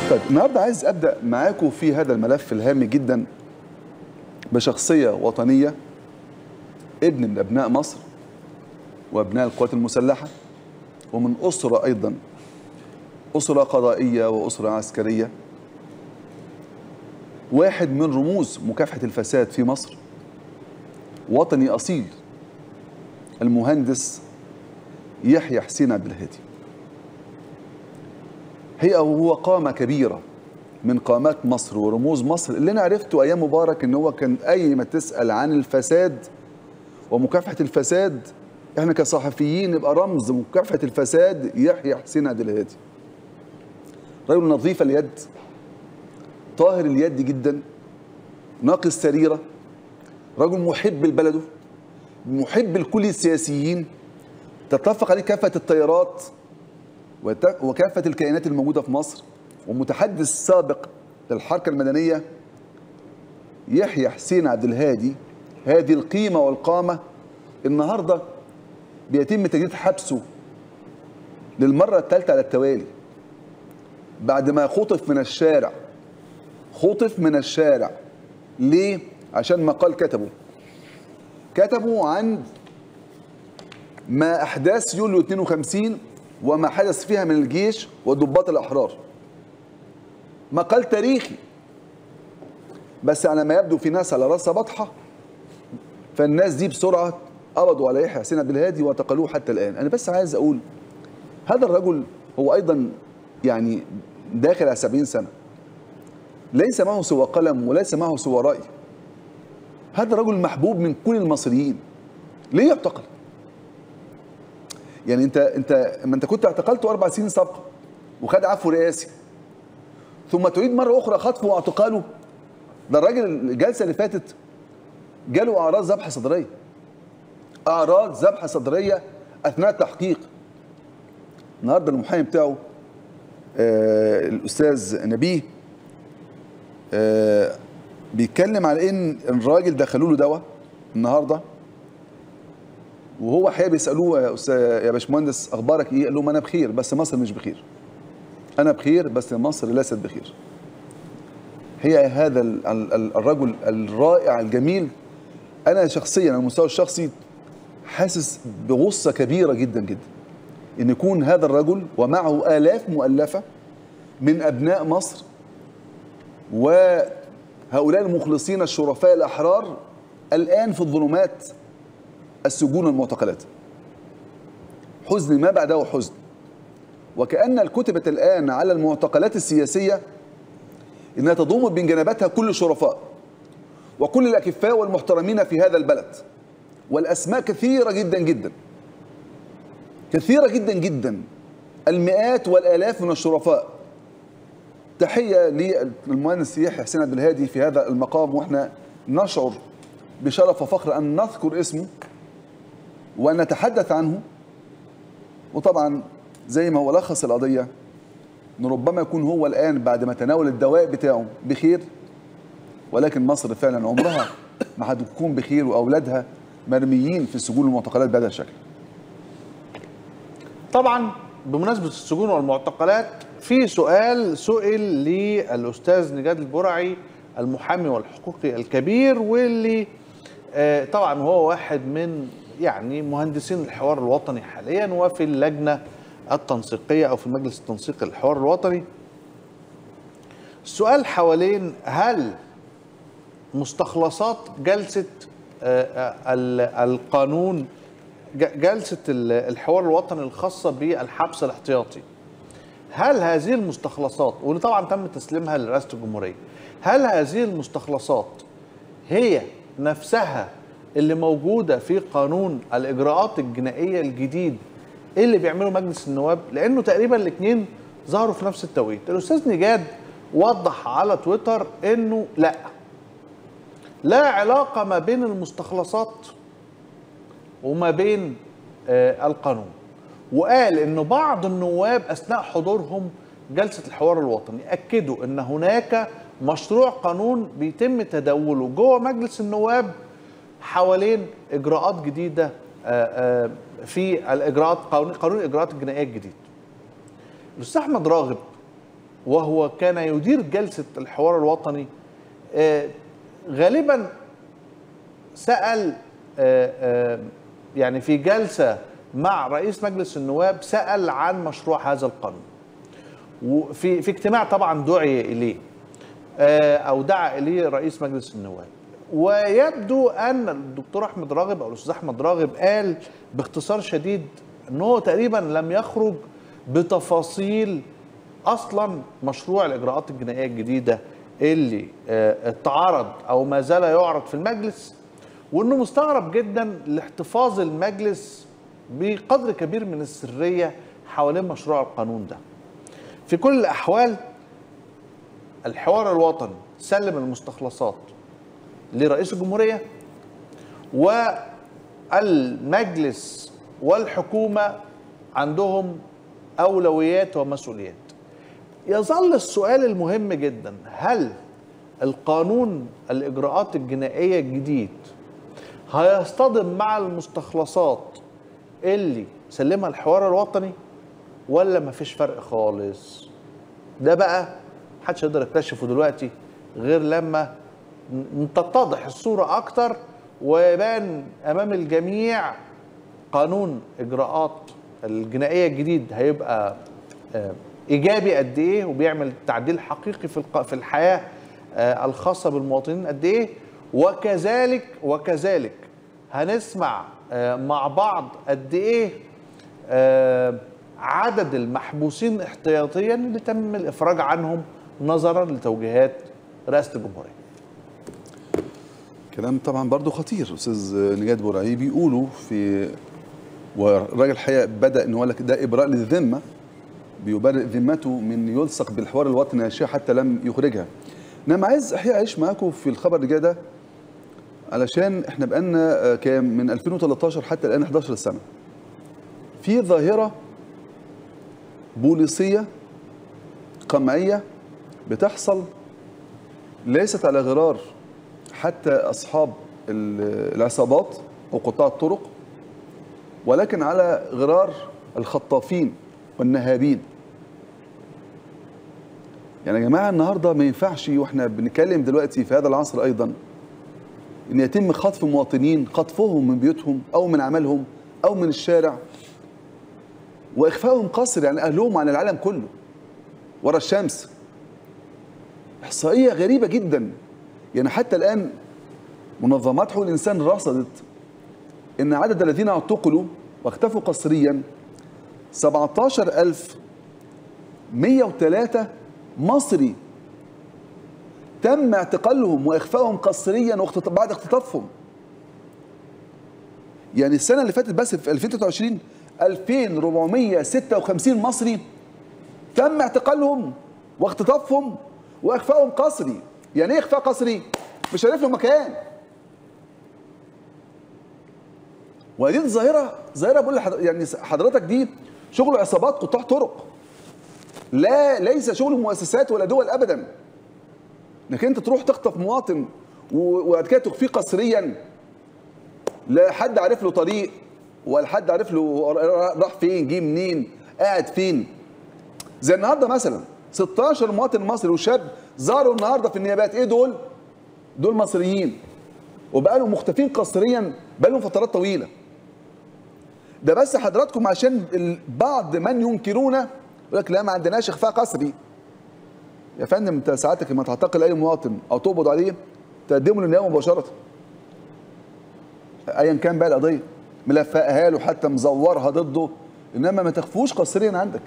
طيب النهارده عايز ابدا معاكم في هذا الملف الهام جدا بشخصيه وطنيه ابن من ابناء مصر وابناء القوات المسلحه ومن اسره ايضا اسره قضائيه واسره عسكريه واحد من رموز مكافحه الفساد في مصر وطني اصيل المهندس يحيى حسين عبد الهادي هي هو قامة كبيرة من قامات مصر ورموز مصر اللي أنا عرفته أيام مبارك إن هو كان أي ما تسأل عن الفساد ومكافحة الفساد إحنا كصحفيين نبقى رمز مكافحة الفساد يحيى حسين عبد الهادي رجل نظيف اليد طاهر اليد جدا ناقي السريرة رجل محب لبلده محب لكل السياسيين تتفق عليه كافة التيارات وكافة الكيانات الموجودة في مصر ومتحدث سابق للحركة المدنية يحيى حسين عبد الهادي هذه القيمة والقامة النهاردة بيتم تجديد حبسه للمرة الثالثة على التوالي بعد ما خطف من الشارع خطف من الشارع ليه؟ عشان مقال كتبه كتبوا عن ما أحداث يوليو 52 وما حدث فيها من الجيش والضباط الأحرار مقال تاريخي بس على ما يبدو في ناس على راسها بطحة فالناس دي بسرعة قبضوا على يحيى حسين عبد الهادي واعتقلوه حتى الآن أنا بس عايز أقول هذا الرجل هو أيضا يعني داخل على 70 سنة ليس معه سوى قلم وليس معه سوى رأي هذا رجل محبوب من كل المصريين ليه يعتقل؟ يعني انت انت ما انت كنت اعتقلته اربع سنين سابقه وخد عفو رئاسي ثم تريد مره اخرى خطفه واعتقاله ده الراجل الجلسه اللي فاتت جاله اعراض ذبحه صدريه اعراض ذبحه صدريه اثناء التحقيق النهارده المحامي بتاعه آه الاستاذ نبيه آه بيتكلم على ان الراجل دخلوا له دواء النهارده وهو حقيقه بيسالوه يا استاذ يا باشمهندس اخبارك ايه؟ قال لهم انا بخير بس مصر مش بخير. انا بخير بس مصر ليست بخير. هي هذا الرجل الرائع الجميل انا شخصيا على المستوى الشخصي حاسس بغصه كبيره جدا جدا ان يكون هذا الرجل ومعه الاف مؤلفه من ابناء مصر وهؤلاء المخلصين الشرفاء الاحرار الان في الظلمات السجون والمعتقلات حزن ما بعده حزن وكأن الكتبت الآن على المعتقلات السياسية إنها تضم بين جنباتها كل الشرفاء وكل الأكفاء والمحترمين في هذا البلد والأسماء كثيرة جدا جدا كثيرة جدا جدا المئات والآلاف من الشرفاء تحية للمهندس يحيى حسين عبد الهادي في هذا المقام واحنا نشعر بشرف وفخر أن نذكر اسمه ونتحدث عنه وطبعا زي ما هو لخص القضية ان ربما يكون هو الآن بعد ما تناول الدواء بتاعه بخير ولكن مصر فعلا عمرها ما هتكون بخير وأولادها مرميين في السجون والمعتقلات بهذا الشكل طبعا بمناسبة السجون والمعتقلات في سؤال سئل للأستاذ نجاد البرعي المحامي والحقوقي الكبير واللي آه طبعا هو واحد من يعني مهندسين الحوار الوطني حاليا وفي اللجنه التنسيقيه او في مجلس التنسيق الحوار الوطني السؤال حوالين هل مستخلصات جلسه القانون جلسه الحوار الوطني الخاصه بالحبس الاحتياطي هل هذه المستخلصات واللي طبعا تم تسليمها لرئاسه الجمهوريه هل هذه المستخلصات هي نفسها اللي موجوده في قانون الاجراءات الجنائيه الجديد اللي بيعمله مجلس النواب لانه تقريبا الاثنين ظهروا في نفس التوقيت الاستاذ نجاد وضح على تويتر انه لا لا علاقه ما بين المستخلصات وما بين آه القانون وقال انه بعض النواب اثناء حضورهم جلسه الحوار الوطني اكدوا ان هناك مشروع قانون بيتم تداوله جوه مجلس النواب حوالين اجراءات جديده في الاجراءات قانون قانون الاجراءات الجنائيه الجديد. الاستاذ احمد راغب وهو كان يدير جلسه الحوار الوطني آه، غالبا سال آه، آه، يعني في جلسه مع رئيس مجلس النواب سال عن مشروع هذا القانون وفي في اجتماع طبعا دعي اليه آه، او دعا اليه رئيس مجلس النواب ويبدو ان الدكتور احمد راغب او الاستاذ احمد راغب قال باختصار شديد ان هو تقريبا لم يخرج بتفاصيل اصلا مشروع الاجراءات الجنائيه الجديده اللي آه، اتعرض او ما زال يعرض في المجلس وانه مستغرب جدا لاحتفاظ المجلس بقدر كبير من السريه حوالين مشروع القانون ده. في كل الاحوال الحوار الوطني سلم المستخلصات لرئيس الجمهوريه والمجلس والحكومه عندهم اولويات ومسؤوليات. يظل السؤال المهم جدا هل القانون الاجراءات الجنائيه الجديد هيصطدم مع المستخلصات اللي سلمها الحوار الوطني ولا مفيش فرق خالص ده بقى محدش يقدر يكتشفه دلوقتي غير لما ن- تتضح الصورة أكتر ويبان أمام الجميع قانون إجراءات الجنائية الجديد هيبقى آه، إيجابي قد إيه وبيعمل تعديل حقيقي في الق- في الحياة آه، الخاصة بالمواطنين قد إيه وكذلك وكذلك هنسمع آه، مع بعض قد إيه آه، عدد المحبوسين احتياطيا اللي تم الافراج عنهم نظرا لتوجيهات رئاسه الجمهوريه. كلام طبعا برضو خطير استاذ نجاد برعي بيقولوا في والراجل الحقيقه بدا ان هو لك ده ابراء للذمه بيبرئ ذمته من يلصق بالحوار الوطني اشياء حتى لم يخرجها انما عايز احياء اعيش معاكم في الخبر اللي جاي ده علشان احنا بقالنا آه، كام من 2013 حتى الان 11 سنه في ظاهره بوليسيه قمعيه بتحصل ليست على غرار حتى اصحاب ال- العصابات او قطاع الطرق ولكن على غرار الخطافين والنهابين يعني يا جماعه النهارده ما ينفعش واحنا بنتكلم دلوقتي في هذا العصر ايضا ان يتم خطف مواطنين خطفهم من بيوتهم او من عملهم او من الشارع واخفائهم قصر يعني اهلهم عن العالم كله ورا الشمس احصائيه غريبه جدا يعني حتى الان منظمات حقوق الانسان رصدت ان عدد الذين اعتقلوا واختفوا قسريا 17103 مصري تم اعتقالهم واخفائهم قسريا واختط- بعد اختطافهم يعني السنه اللي فاتت بس في 2023 2456 مصري تم اعتقالهم واختطافهم واخفائهم قسري يعني ايه اخفاء قسري مش عارف له مكان ودي الظاهره ظاهره بقول لحضر- يعني حضرتك دي شغل عصابات قطاع طرق لا ليس شغل مؤسسات ولا دول ابدا انك انت تروح تخطف مواطن و- وبعد كده تخفيه قسريا لا حد عارف له طريق ولا حد عارف له راح فين جه منين قاعد فين زي النهارده مثلا 16 مواطن مصري وشاب زاروا النهارده في النيابات ايه دول؟ دول مصريين وبقى لهم مختفين قسريا بقى لهم فترات طويله ده بس حضراتكم عشان ال- بعض من ينكرون يقول لك لا ما عندناش اخفاء قسري يا فندم انت ساعتك لما تعتقل اي مواطن او تقبض عليه تقدمه للنيابه مباشره ايا كان بقى القضيه ملفقها له حتى مزورها ضده انما ما تخفوش قسريا عندك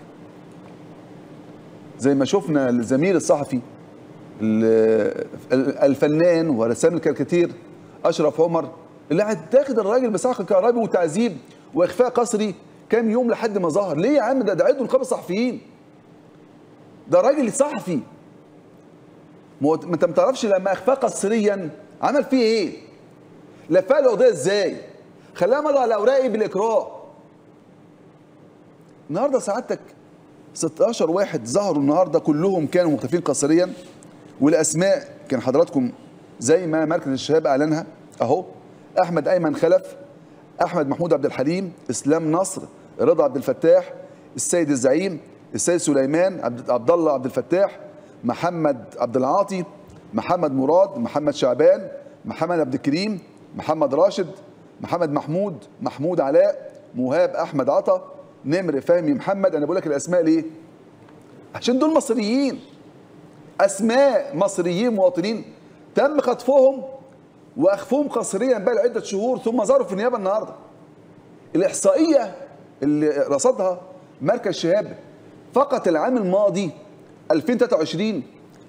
زي ما شفنا الزميل الصحفي ال- الفنان ورسام الكاريكاتير اشرف عمر اللي هتاخد الراجل بصعق كهربي وتعذيب واخفاء قسري كام يوم لحد ما ظهر ليه يا عم ده ده عضو نقابه الصحفيين ده راجل صحفي ما هو- ما انت ما تعرفش لما اخفاه قسريا عمل فيه ايه لفق له قضيه ازاي خلاها مضى على اوراقي بالاكراه النهارده سعادتك 16 واحد ظهروا النهارده كلهم كانوا مختفين قسريا والاسماء كان حضراتكم زي ما مركز الشباب اعلنها اهو احمد ايمن خلف احمد محمود عبد الحليم اسلام نصر رضا عبد الفتاح السيد الزعيم السيد سليمان عبد عبد الله عبد الفتاح محمد عبد العاطي محمد مراد محمد شعبان محمد عبد الكريم محمد راشد محمد محمود محمود علاء مهاب احمد عطا نمر فهمي محمد انا بقول لك الاسماء ليه عشان دول مصريين اسماء مصريين مواطنين تم خطفهم واخفوهم قسريا بقى لعده شهور ثم ظهروا في النيابه النهارده الاحصائيه اللي رصدها مركز شهاب فقط العام الماضي 2023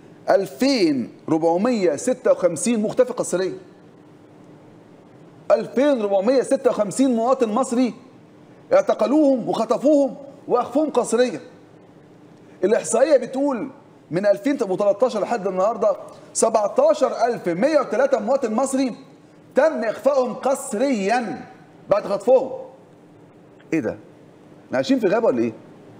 2456 مختفي قسريا 2456 مواطن مصري اعتقلوهم وخطفوهم واخفوهم قسريا الاحصائيه بتقول من 2013 لحد النهارده 17103 مواطن مصري تم اخفائهم قسريا بعد خطفهم ايه ده؟ احنا عايشين في غابه ولا ايه؟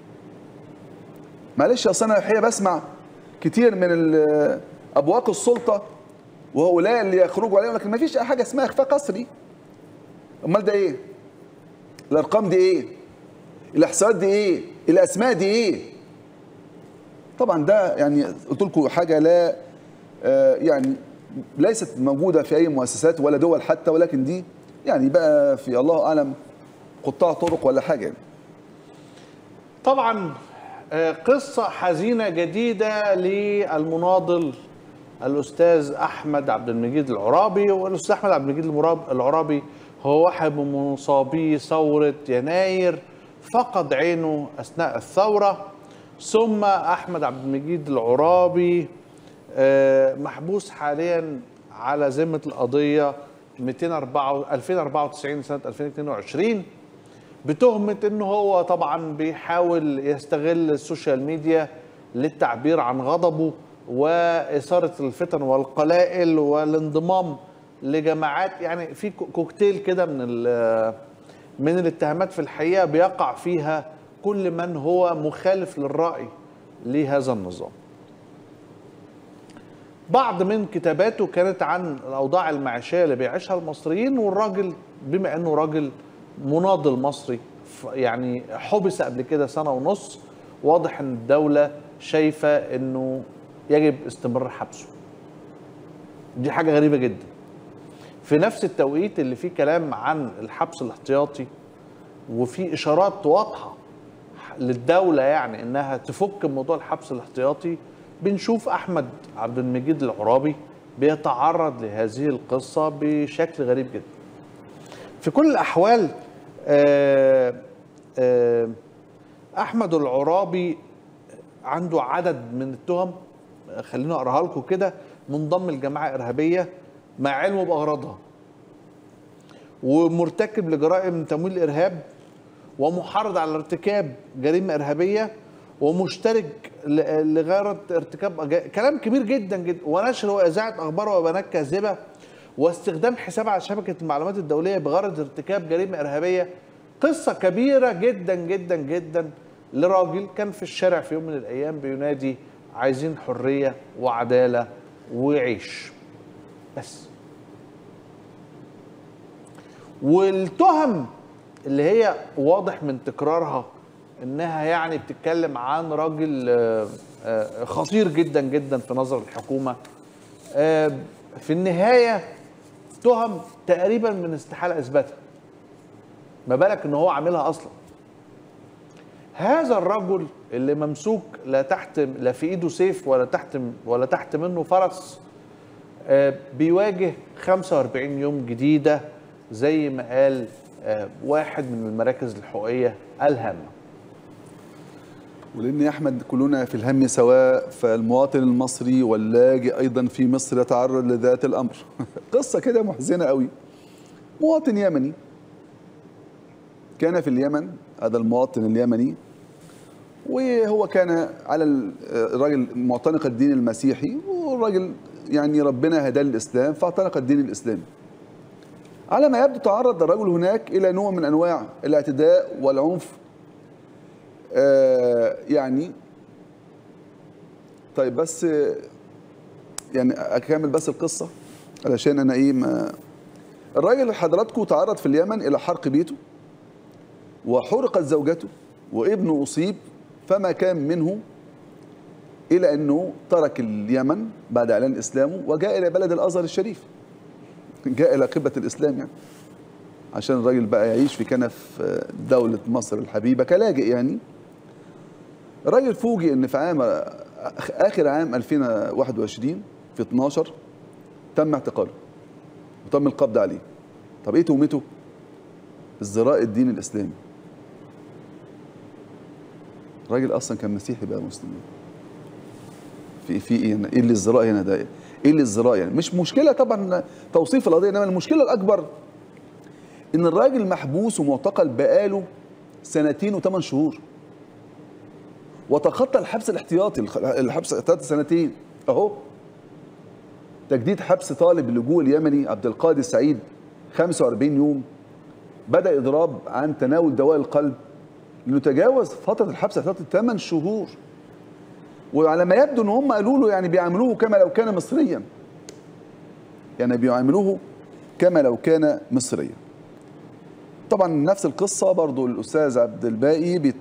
معلش اصل انا الحقيقه بسمع كتير من ال- ابواق السلطه وهؤلاء اللي يخرجوا عليهم لكن ما فيش اي حاجه اسمها اخفاء قسري امال ده ايه؟ الارقام دي ايه؟ الاحصائيات دي ايه؟ الاسماء دي ايه؟ طبعا ده يعني قلت لكم حاجه لا آه، يعني ليست موجوده في اي مؤسسات ولا دول حتى ولكن دي يعني بقى في الله اعلم قطاع طرق ولا حاجه يعني. طبعا آه، قصة حزينة جديدة للمناضل الأستاذ أحمد عبد المجيد العرابي والأستاذ أحمد عبد المجيد المراب- العرابي هو واحد من مصابي ثورة يناير فقد عينه أثناء الثورة ثم أحمد عبد المجيد العرابي آه، محبوس حاليا على ذمة القضية 204 2094 سنة 2022 بتهمة انه هو طبعا بيحاول يستغل السوشيال ميديا للتعبير عن غضبه وإثارة الفتن والقلائل والانضمام لجماعات يعني في كو- كوكتيل كده من ال- من الاتهامات في الحقيقة بيقع فيها كل من هو مخالف للرأي لهذا النظام بعض من كتاباته كانت عن الاوضاع المعيشيه اللي بيعيشها المصريين والراجل بما انه راجل مناضل مصري ف- يعني حبس قبل كده سنه ونص واضح ان الدوله شايفه انه يجب استمرار حبسه دي حاجه غريبه جدا في نفس التوقيت اللي فيه كلام عن الحبس الاحتياطي وفي اشارات واضحه للدوله يعني انها تفك موضوع الحبس الاحتياطي بنشوف احمد عبد المجيد العرابي بيتعرض لهذه القصه بشكل غريب جدا. في كل الاحوال آه، آه، احمد العرابي عنده عدد من التهم آه، خليني اقراها لكم كده منضم لجماعه ارهابيه مع علمه باغراضها ومرتكب لجرائم تمويل الارهاب ومحرض على ارتكاب جريمه ارهابيه ومشترك ل- لغايه ارتكاب أج- كلام كبير جدا جدا ونشر واذاعه اخبار وبيانات كاذبه واستخدام حساب على شبكه المعلومات الدوليه بغرض ارتكاب جريمه ارهابيه قصه كبيره جدا جدا جدا لراجل كان في الشارع في يوم من الايام بينادي عايزين حريه وعداله وعيش بس والتهم اللي هي واضح من تكرارها انها يعني بتتكلم عن راجل آه، آه، خطير جدا جدا في نظر الحكومه آه، في النهايه تهم تقريبا من استحاله اثباتها ما بالك ان هو عاملها اصلا هذا الرجل اللي ممسوك لا تحت لا في ايده سيف ولا تحت ولا تحت منه فرس آه، بيواجه 45 يوم جديدة زي ما قال آه، واحد من المراكز الحقوقية الهامة ولان يا احمد كلنا في الهم سواء فالمواطن المصري واللاجئ ايضا في مصر يتعرض لذات الامر قصه كده محزنه قوي مواطن يمني كان في اليمن هذا المواطن اليمني وهو كان على ال- الراجل معتنق الدين المسيحي والراجل يعني ربنا هداه للاسلام فاعتنق الدين الاسلامي على ما يبدو تعرض الرجل هناك الى نوع من انواع الاعتداء والعنف آه، يعني طيب بس آه، يعني اكمل بس القصه علشان انا ايه ما الراجل اللي حضراتكم تعرض في اليمن الى حرق بيته وحرقت زوجته وابنه اصيب فما كان منه الى انه ترك اليمن بعد اعلان اسلامه وجاء الى بلد الازهر الشريف جاء الى قبه الاسلام يعني عشان الراجل بقى يعيش في كنف دوله مصر الحبيبه كلاجئ يعني الراجل فوجئ ان في عام اخر عام 2021 في 12 تم اعتقاله وتم القبض عليه طب ايه تهمته؟ ازدراء الدين الاسلامي الراجل اصلا كان مسيحي بقى مسلم في في ايه هنا؟ ايه اللي الازدراء هنا ده؟ ايه اللي الازدراء يعني؟ مش مشكله طبعا توصيف القضيه انما المشكله الاكبر ان الراجل محبوس ومعتقل بقاله سنتين وثمان شهور وتخطى الحبس الاحتياطي الحبس الاحتياطي سنتين اهو تجديد حبس طالب اللجوء اليمني عبد القادر سعيد 45 يوم بدا اضراب عن تناول دواء القلب لانه تجاوز فتره الحبس الاحتياطي 8 شهور وعلى ما يبدو ان هم قالوا له يعني بيعاملوه كما لو كان مصريا يعني بيعاملوه كما لو كان مصريا طبعا نفس القصه برضو الاستاذ عبد الباقي بيت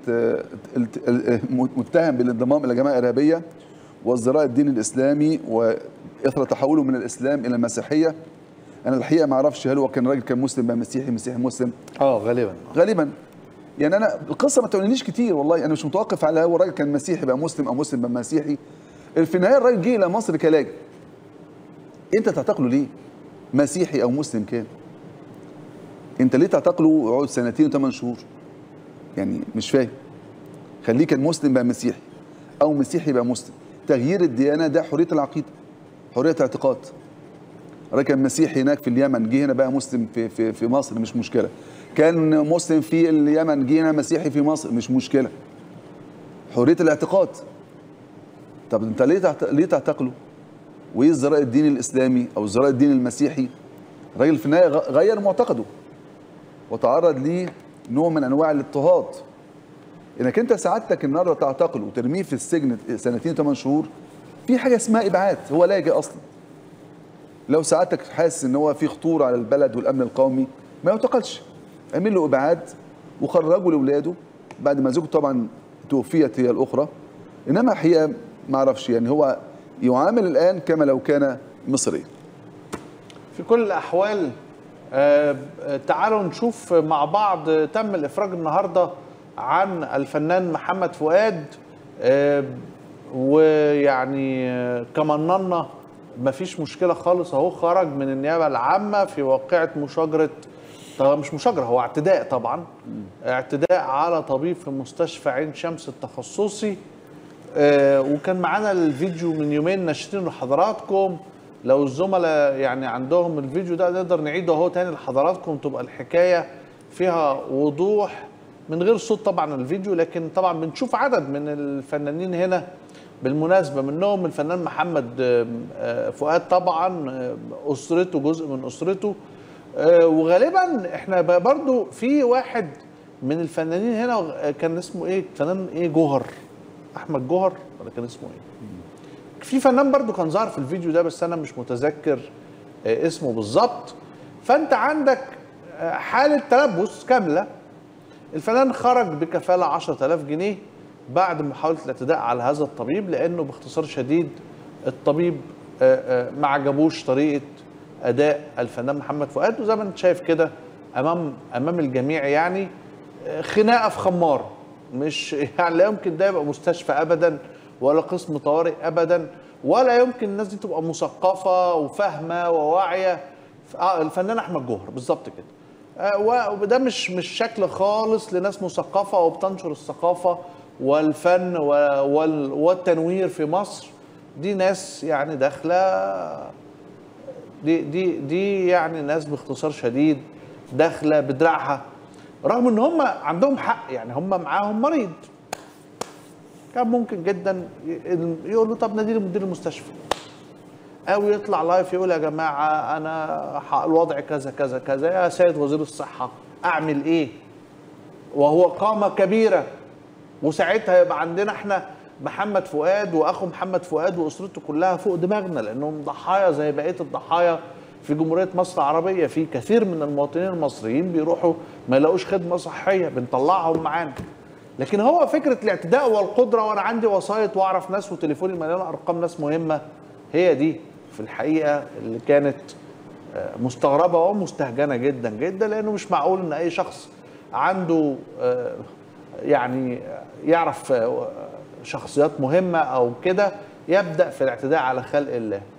متهم بالانضمام الى جماعه ارهابيه وازدراء الدين الاسلامي واثر تحوله من الاسلام الى المسيحيه انا الحقيقه ما اعرفش هل هو كان راجل كان مسلم بقى مسيحي مسيحي مسلم اه غالبا غالبا يعني انا القصه ما تعنينيش كتير والله انا مش متوقف على هو الراجل كان مسيحي بقى مسلم او مسلم بقى مسيحي في النهايه الراجل جه الى مصر كلاجئ انت تعتقله ليه مسيحي او مسلم كان انت ليه تعتقله يقعد سنتين وثمان شهور يعني مش فاهم خليه كان مسلم بقى مسيحي او مسيحي بقى مسلم تغيير الديانه ده حريه العقيده حريه الاعتقاد الراجل كان مسيحي هناك في اليمن جه هنا بقى مسلم في في في مصر مش مشكله كان مسلم في اليمن جه هنا مسيحي في مصر مش مشكله حريه الاعتقاد طب انت ليه تعت... ليه تعتقله وايه ازدراء الدين الاسلامي او ازدراء الدين المسيحي الراجل في النهايه غير معتقده وتعرض ليه نوع من انواع الاضطهاد انك انت سعادتك النهارده تعتقله وترميه في السجن سنتين ثمان شهور في حاجه اسمها ابعاد هو لاجئ اصلا لو سعادتك حاسس ان هو في خطوره على البلد والامن القومي ما يعتقلش اعمل له ابعاد وخرجه لاولاده بعد ما زوجته طبعا توفيت هي الاخرى انما الحقيقه ما اعرفش يعني هو يعامل الان كما لو كان مصريا في كل الاحوال آه تعالوا نشوف مع بعض تم الافراج النهارده عن الفنان محمد فؤاد آه ويعني آه كمننا مفيش مشكله خالص اهو خرج من النيابه العامه في واقعه مشاجره طبعا مش مشاجره هو اعتداء طبعا اعتداء على طبيب في مستشفى عين شمس التخصصي آه وكان معانا الفيديو من يومين ناشرين لحضراتكم لو الزملاء يعني عندهم الفيديو ده نقدر نعيده اهو تاني لحضراتكم تبقى الحكايه فيها وضوح من غير صوت طبعا الفيديو لكن طبعا بنشوف عدد من الفنانين هنا بالمناسبة منهم الفنان محمد فؤاد طبعا أسرته جزء من أسرته وغالبا احنا برضو في واحد من الفنانين هنا كان اسمه ايه فنان ايه جوهر احمد جوهر ولا كان اسمه ايه في فنان برضو كان ظاهر في الفيديو ده بس انا مش متذكر اسمه بالظبط فانت عندك حالة تلبس كاملة الفنان خرج بكفالة 10000 جنيه بعد محاولة الاعتداء على هذا الطبيب لأنه باختصار شديد الطبيب ما عجبوش طريقة أداء الفنان محمد فؤاد وزي ما أنت شايف كده أمام أمام الجميع يعني خناقة في خمار مش يعني لا يمكن ده يبقى مستشفى أبدا ولا قسم طوارئ أبدا ولا يمكن الناس دي تبقى مثقفة وفاهمة وواعية الفنان أحمد جوهر بالظبط كده وده مش مش شكل خالص لناس مثقفة وبتنشر الثقافة والفن والتنوير في مصر دي ناس يعني داخله دي دي دي يعني ناس باختصار شديد داخله بدراعها رغم ان هم عندهم حق يعني هم معاهم مريض كان ممكن جدا يقول له طب نادي مدير المستشفى او يطلع لايف يقول يا جماعه انا الوضع كذا كذا كذا يا سيد وزير الصحه اعمل ايه وهو قامه كبيره وساعتها يبقى عندنا احنا محمد فؤاد واخو محمد فؤاد واسرته كلها فوق دماغنا لانهم ضحايا زي بقيه الضحايا في جمهوريه مصر العربيه في كثير من المواطنين المصريين بيروحوا ما يلاقوش خدمه صحيه بنطلعهم معانا لكن هو فكره الاعتداء والقدره وانا عندي وسايط واعرف ناس وتليفوني مليان ارقام ناس مهمه هي دي في الحقيقه اللي كانت آه، مستغربه ومستهجنه جدا جدا لانه مش معقول ان اي شخص عنده آه، يعني يعرف آه، شخصيات مهمه او كده يبدا في الاعتداء على خلق الله